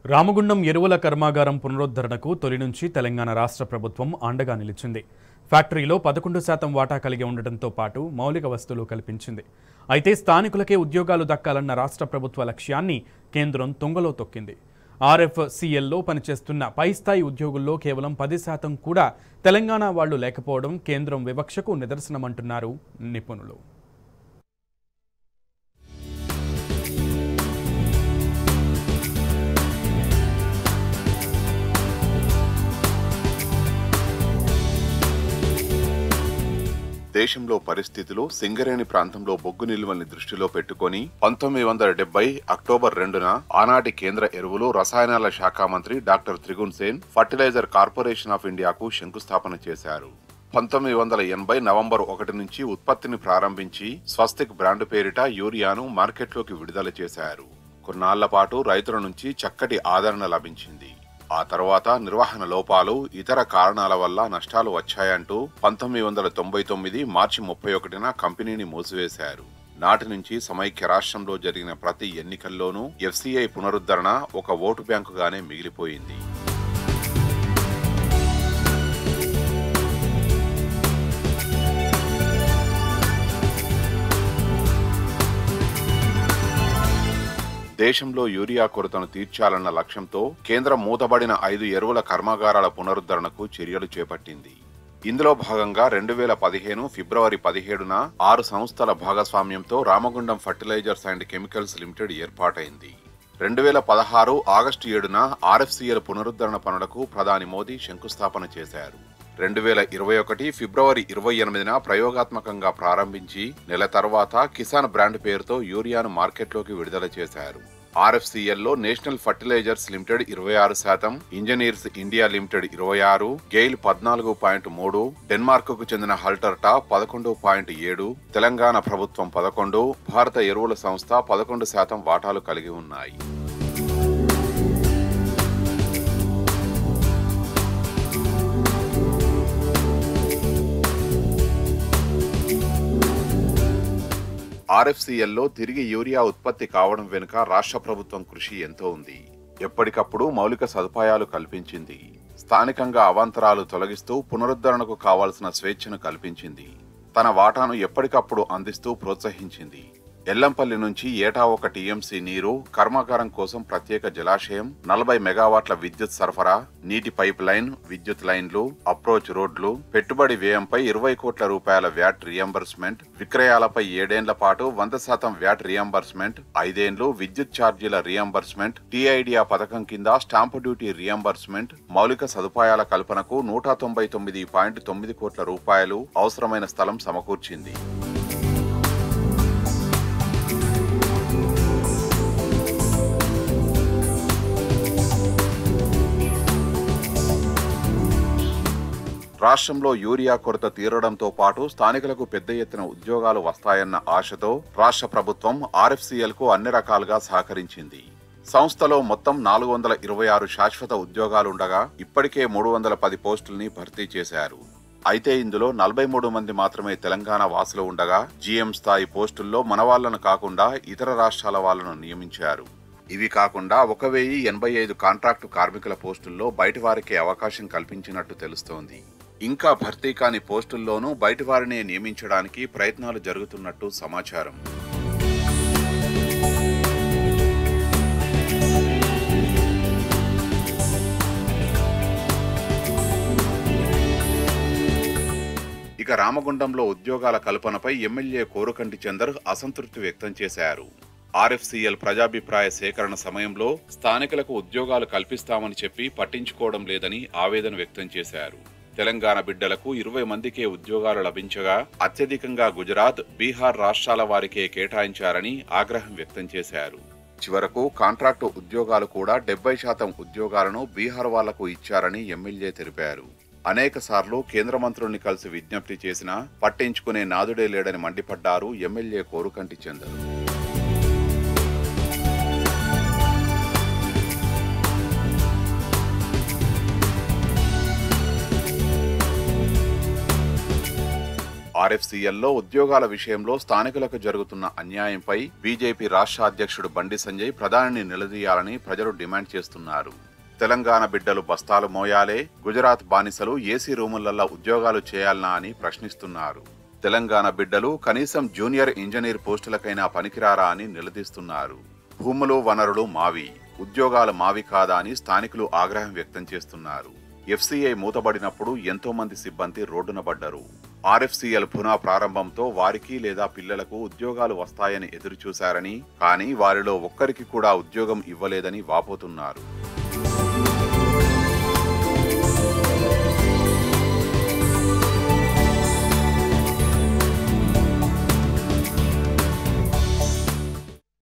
రామగుండం ఎరువుల కర్మాగారం పునరుద్ధరణకు తొలి నుంచి తెలంగాణ రాష్ట్ర ప్రభుత్వం అండగా నిలిచింది ఫ్యాక్టరీలో పదకొండు శాతం వాటా కలిగి ఉండటంతో పాటు మౌలిక వస్తువులు కల్పించింది అయితే స్థానికులకే ఉద్యోగాలు దక్కాలన్న రాష్ట్ర ప్రభుత్వ లక్ష్యాన్ని కేంద్రం తుంగలో తొక్కింది ఆర్ఎఫ్సిఎల్లో పనిచేస్తున్న పై స్థాయి ఉద్యోగుల్లో కేవలం పది శాతం కూడా తెలంగాణ వాళ్లు లేకపోవడం కేంద్రం వివక్షకు నిదర్శనమంటున్నారు నిపుణులు దేశంలో పరిస్థితులు సింగరేణి ప్రాంతంలో బొగ్గు నిల్వల్ని దృష్టిలో పెట్టుకొని పంతొమ్మిది వందల డెబ్బై అక్టోబర్ రెండున ఆనాటి కేంద్ర ఎరువులు రసాయనాల శాఖ మంత్రి doctor Triguna Sen fertilizer corporation of ఇండియాకు శంకుస్థాపన చేశారు పంతొమ్మిది వందల ఎనభై నవంబర్ ఒకటి నుంచి ఉత్పత్తిని ప్రారంభించి స్వస్తిక్ బ్రాండ్ పేరిట యూరియాను మార్కెట్లోకి విడుదల చేశారు కొన్నాళ్ల పాటు రైతుల నుంచి చక్కటి ఆదరణ లభించింది ఆ తర్వాత నిర్వహణ లోపాలు ఇతర కారణాల వల్ల నష్టాలు వచ్చాయంటూ పంతొమ్మిది వందల తొంభై తొమ్మిది మార్చి ముప్పై ఒకటిన కంపెనీని మూసివేశారు నాటి నుంచి సమైక్య రాష్ట్రంలో జరిగిన ప్రతి ఎన్నికల్లోనూ ఎఫ్సిఐ పునరుద్ధరణ ఒక ఓటు బ్యాంకుగానే మిగిలిపోయింది దేశంలో యూరియా కొరతను తీర్చాలన్న లక్ష్యంతో కేంద్రం మూతబడిన ఐదు ఎరువుల కర్మాగారాల పునరుద్ధరణకు చర్యలు చేపట్టింది ఇందులో భాగంగా రెండు వేల పదిహేను ఫిబ్రవరి పదిహేడున ఆరు సంస్థల భాగస్వామ్యంతో Ramagundam fertilizers and chemicals limited ఏర్పాటైంది రెండు వేల పదహారు ఆగస్టు ఏడున ఆర్ఎఫ్సిఎల్ పునరుద్ధరణ పనులకు ప్రధాని మోదీ శంకుస్థాపన చేశారు రెండు వేల ఇరవై ఒకటి ఫిబ్రవరి ఇరవై ఎనిమిదిన ప్రయోగాత్మకంగా ప్రారంభించి నెల తర్వాత కిసాన్ బ్రాండ్ పేరుతో యూరియాను మార్కెట్లోకి విడుదల చేశారు ఆర్ఎఫ్సిఎల్ లో నేషనల్ ఫర్టిలైజర్స్ లిమిటెడ్ ఇరవై ఆరు శాతం ఇంజనీర్స్ ఇండియా లిమిటెడ్ ఇరవై ఆరు గెయిల్ పద్నాలుగు పాయింట్ మూడు డెన్మార్క్ కు చెందిన హల్టర్టా పదకొండు పాయింట్ ఏడు తెలంగాణ ప్రభుత్వం పదకొండు భారత ఎరువుల సంస్థ పదకొండు శాతం వాటాలు కలిగి ఉన్నాయి ఆర్ఎఫ్సిఎల్లో తిరిగి యూరియా ఉత్పత్తి కావడం వెనుక రాష్ట్ర ప్రభుత్వం కృషి ఎంతో ఉంది ఎప్పటికప్పుడు మౌలిక సదుపాయాలు కల్పించింది స్థానికంగా అవాంతరాలు తొలగిస్తూ పునరుద్ధరణకు కావాల్సిన స్వేచ్ఛను కల్పించింది తన వాటాను ఎప్పటికప్పుడు అందిస్తూ ప్రోత్సహించింది ఎల్లంపల్లి నుంచి ఏటా ఒక టీఎంసీ నీరు కర్మాగారం కోసం ప్రత్యేక జలాశయం నలభై మెగావాట్ల విద్యుత్ సరఫరా నీటి పైప్ లైన్ విద్యుత్ లైన్లు అప్రోచ్ రోడ్లు పెట్టుబడి వ్యయంపై ఇరవై కోట్ల రూపాయల వ్యాట్ రియంబర్స్మెంట్ విక్రయాలపై ఏడేండ్ల పాటు వంద శాతం వ్యాట్ రియంబర్స్మెంట్ ఐదేండ్లు విద్యుత్ ఛార్జీల రియంబర్స్మెంట్ టీఐడియా పథకం కింద స్టాంపు డ్యూటీ రియంబర్స్మెంట్ మౌలిక సదుపాయాల కల్పనకు నూట తొంభై తొమ్మిది పాయింట్ తొమ్మిది కోట్ల రూపాయలు అవసరమైన స్థలం సమకూర్చింది రాష్ట్రంలో యూరియా కొరత తీరడంతో పాటు స్థానికులకు పెద్ద ఎత్తున ఉద్యోగాలు వస్తాయన్న ఆశతో రాష్ట్ర ప్రభుత్వం ఆర్ఎఫ్సిఎల్ కు అన్ని రకాలుగా సహకరించింది సంస్థలో మొత్తం నాలుగు వందల ఇరవై ఆరు శాశ్వత ఉద్యోగాలుండగా ఇప్పటికే మూడు వందల పది పోస్టుల్ని భర్తీ చేశారు అయితే ఇందులో నలభై మూడు మంది మాత్రమే తెలంగాణ వాసులు ఉండగా జీఎం స్థాయి పోస్టుల్లో మన వాళ్లను కాకుండా ఇతర రాష్ట్రాల వాళ్లను నియమించారు ఇవి కాకుండా ఒక వెయ్యి ఎనభై ఐదు కాంట్రాక్టు కార్మికుల పోస్టుల్లో బయటి వారికి అవకాశం కల్పించినట్టు తెలుస్తోంది ఇంకా భర్తీ కాని పోస్టుల్లోనూ బయటి వారినే నియమించడానికి ప్రయత్నాలు జరుగుతున్నట్టు సమాచారం ఇక రామగుండంలో ఉద్యోగాల కల్పనపై ఎమ్మెల్యే కోరుకంటి చందర్ అసంతృప్తి వ్యక్తం చేశారు ఆర్ఎఫ్సిఎల్ ప్రజాభిప్రాయ సేకరణ సమయంలో స్థానికులకు ఉద్యోగాలు కల్పిస్తామని చెప్పి పట్టించుకోవడం లేదని ఆవేదన వ్యక్తం చేశారు తెలంగాణ బిడ్డలకు ఇరవై మందికే ఉద్యోగాలు లభించగా అత్యధికంగా గుజరాత్ బీహార్ రాష్ట్రాల వారికే కేటాయించారని ఆగ్రహం వ్యక్తం చేశారు చివరకు కాంట్రాక్టు ఉద్యోగాలు కూడా డెబ్బై శాతం ఉద్యోగాలను బీహార్ వాళ్లకు ఇచ్చారని ఎమ్మెల్యే తెలిపారు అనేక సార్లు కేంద్ర మంత్రుల్ని కలిసి విజ్ఞప్తి చేసినా పట్టించుకునే నాదుడే లేడని మండిపడ్డారు ఎమ్మెల్యే కోరుకంటి చందరు ఆర్ఎఫ్సిఎల్లో ఉద్యోగాల విషయంలో స్థానికులకు జరుగుతున్న అన్యాయంపై బీజేపీ రాష్ట్ర అధ్యక్షుడు బండి సంజయ్ ప్రధానిని నిలదీయాలని ప్రజలు డిమాండ్ చేస్తున్నారు తెలంగాణ బిడ్డలు బస్తాలు మోయాలే గుజరాత్ బానిసలు ఏసీ రూములల్లో ఉద్యోగాలు చేయాలనా అని ప్రశ్నిస్తున్నారు తెలంగాణ బిడ్డలు కనీసం జూనియర్ ఇంజనీర్ పోస్టులకైనా పనికిరారా అని నిలదీస్తున్నారు భూములు వనరులు మావి ఉద్యోగాలు మావి కాదా అని స్థానికులు ఆగ్రహం వ్యక్తం చేస్తున్నారు ఎఫ్సీఐ మూతబడినప్పుడు ఎంతో మంది సిబ్బంది రోడ్డున పడ్డారు ఆర్ఎఫ్సిఎల్ పునః ప్రారంభంతో వారికి లేదా పిల్లలకు ఉద్యోగాలు వస్తాయని ఎదురుచూశారని కానీ వారిలో ఒక్కరికి కూడా ఉద్యోగం ఇవ్వలేదని వాపోతున్నారు